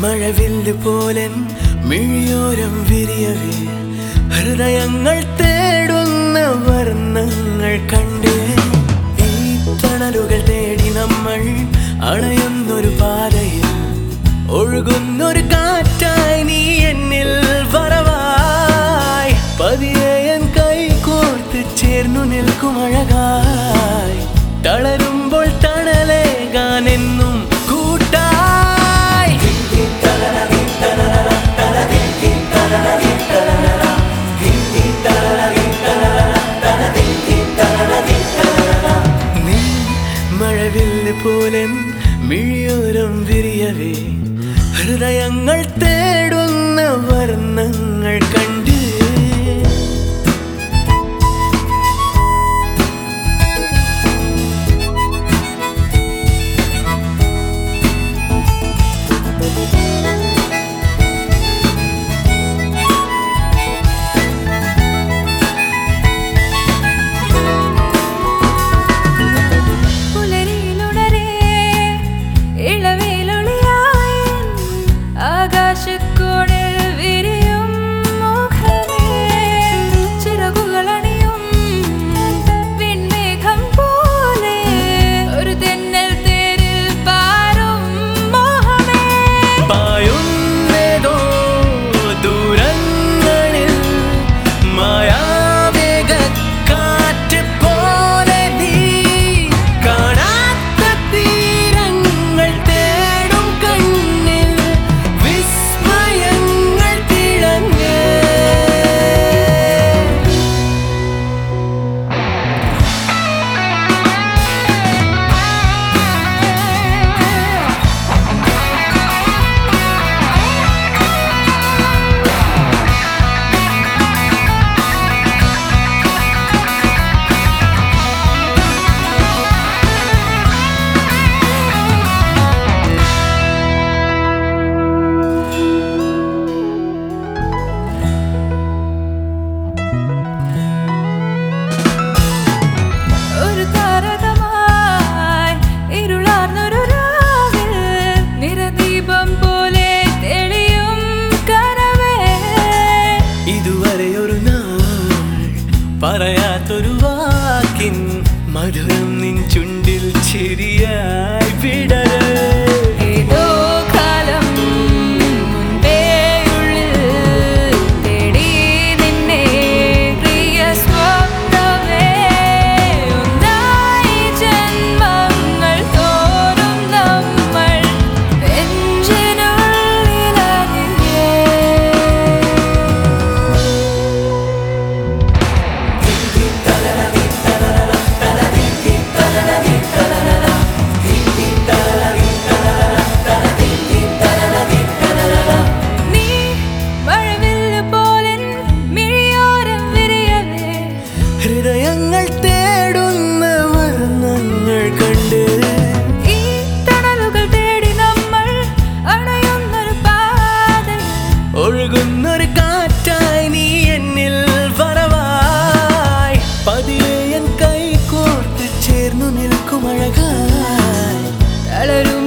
മഴവില്ല് പോലൻ മിഴിയോരം വിരിയവേ ഹൃദയങ്ങൾ തേടുന്ന വർണ്ണങ്ങൾ കണ്ട് ഈ തണലുകൾ തേടി നമ്മൾ അണയുന്നൊരു പാതയിൽ ഒഴുകുന്നൊരു കാറ്റായി നീ എന്നിൽ വരവായി പതിയെ എൻ കൈ കോർത്ത് ചേർന്നു നിൽക്കും അഴകായി തളരുമ്പോൾ തണലേകാൻ എന്നും കൂട്ടായി നീ മഴവില്ല് പോലെ മിഴിയോരം വിരിയവേ ഹൃദയങ്ങൾ തേടുന്ന വർണ്ണങ്ങൾ കണ്ട് പുലരിയിലുണരേ ഇളവേലൊളിയായി ആകാശക്കോണിൽ വിരിയും മുഖമേ ചിറകുകളണിയും വിൺമേഘം പോലെ ഒരു തെന്നൽ തേരിൽ പാറും മോഹമേ പായുന്നേതോ ദൂരങ്ങളിൽ മായാവേഗക്കാറ്റ് പോലെ നീ കാണാത്ത തീരങ്ങൾ തേടും കണ്ണിൽ വിസ്മയങ്ങൾ തിളങ്ങേ ഒരു താരകമായി ഇരുളാർന്നൊരു രാവിൽ നിറദീപം പോലെ തെളിയും കനവേ ഇതുവരെ ഒരു നാൾ പറയാത്തൊരു വാക്കിൻ മധുരം നിൻ ചുണ്ടിൽ ചിരിയായി വിടരേ ഏതോ കാലം മുൻപേ ഉള്ളിൽ തേടി നിന്നെ പ്രിയ സ്വപ്നമേ ഒന്നായി ജന്മങ്ങൾ തോറും നമ്മൾ നെഞ്ചിനുള്ളിലറിയേ നീ മഴവില്ല് പോലൻ മിഴിയോരം വിരിയവേ ഹൃദയങ്ങൾ തേടുന്ന വർണ്ണങ്ങൾ കണ്ട് ഈ തണലുകൾ തേടി നമ്മൾ അണയുന്നൊരു പാതയിൽ ഒഴുകുന്നൊരു കാറ്റായി നീ എന്നിൽ വരവായി പതിയെ എൻ കൈ കോർത്ത് ചേർന്നു നിൽക്കും അഴകായി തളരും